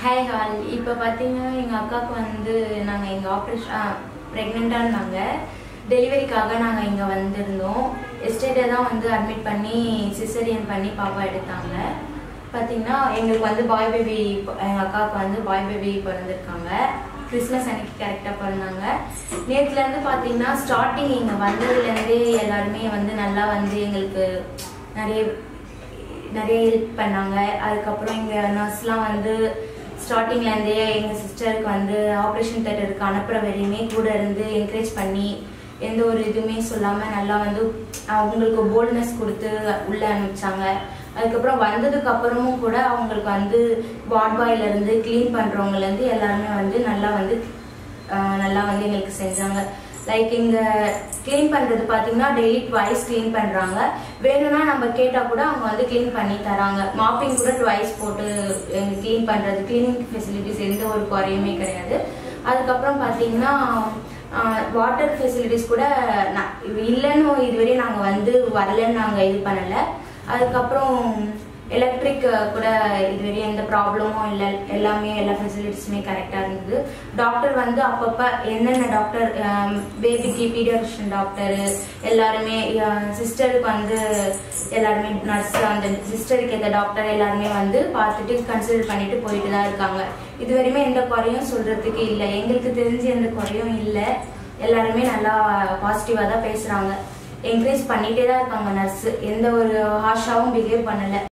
hi hall இப்போ பார்த்தீங்கன்னா எங்கள் அக்காவுக்கு வந்து நாங்கள் எங்கள் ஆப்ரேஷன் ப்ரெக்னெண்ட்டாக இருந்தாங்க டெலிவரிக்காக நாங்கள் இங்கே வந்திருந்தோம் எஸ்டேட்டை தான் வந்து அட்மிட் பண்ணி சிசரியன் பண்ணி பாப்பா எடுத்தாங்க பார்த்தீங்கன்னா எங்களுக்கு வந்து பாய் பேபி எங்கள் அக்காவுக்கு வந்து பாய் பேபி பிறந்திருக்காங்க கிறிஸ்மஸ் அன்னைக்கு கரெக்டாக பிறந்தாங்க நேற்றுலேருந்து பார்த்தீங்கன்னா ஸ்டார்டிங் இங்கே வந்ததுலேருந்தே எல்லாருமே வந்து நல்லா வந்து எங்களுக்கு நிறைய நிறைய ஹெல்ப் பண்ணாங்க அதுக்கப்புறம் இங்கே நர்ஸ்லாம் வந்து ஸ்டார்டிங்லேருந்தே எங்கள் சிஸ்டருக்கு வந்து ஆப்ரேஷன் தேட்டருக்கு அனுப்புகிற வரையுமே கூட இருந்து என்கரேஜ் பண்ணி எந்த ஒரு இதுவுமே சொல்லாமல் நல்லா வந்து அவங்களுக்கு போல்ட்னஸ் கொடுத்து உள்ளே அனுப்பிச்சாங்க அதுக்கப்புறம் வந்ததுக்கு அப்புறமும் கூட அவங்களுக்கு வந்து வார்ட் பாயிலேருந்து க்ளீன் பண்ணுறவங்கலேருந்து எல்லாருமே வந்து நல்லா வந்து ஆஹ் நல்லா வந்து எங்களுக்கு செஞ்சாங்க லைக் இங்க க்ளீன் பண்றது பாத்தீங்கன்னா டெய்லி ட்வைஸ் க்ளீன் பண்றாங்க வேணும்னா நம்ம கேட்டா கூட அவங்க வந்து க்ளீன் பண்ணி தராங்க மாப்பிங் கூட ட்வைஸ் போட்டு எங்க க்ளீன் பண்றது க்ளீனிங் ஃபெசிலிட்டிஸ் எந்த ஒரு குறையுமே கிடையாது அதுக்கப்புறம் பாத்தீங்கன்னா வாட்டர் ஃபெசிலிட்டிஸ் கூட ந- இல்லைன்னு இதுவரையும் நாங்க வந்து வரலன்னு நாங்க இது பண்ணல அதுக்கப்புறம் எலக்ட்ரிக் கூட இதுவரையும் எந்த ப்ராப்ளமும் இல்லை எல்லாமே எல்லா ஃபெசிலிட்டிஸுமே கரெக்டாக இருந்தது டாக்டர் வந்து அப்பப்போ என்னென்ன டாக்டர் பேபிக்கு பீடியாட்ரிஷன் டாக்டர் எல்லாருமே சிஸ்டருக்கு வந்து எல்லாருமே நர்ஸ் அந்த சிஸ்டருக்கு ஏற்ற டாக்டர் எல்லாருமே வந்து பார்த்துட்டு கன்சிடர் பண்ணிட்டு போயிட்டு தான் இருக்காங்க இதுவரையுமே எந்த குறையும் சொல்றதுக்கு இல்லை எங்களுக்கு தெரிஞ்சு எந்த குறையும் இல்லை எல்லாருமே நல்லா பாசிட்டிவாக தான் பேசுகிறாங்க என்கரேஜ் பண்ணிட்டே தான் இருக்காங்க நர்ஸ் எந்த ஒரு ஹாஷாவும் பிஹேவ் பண்ணலை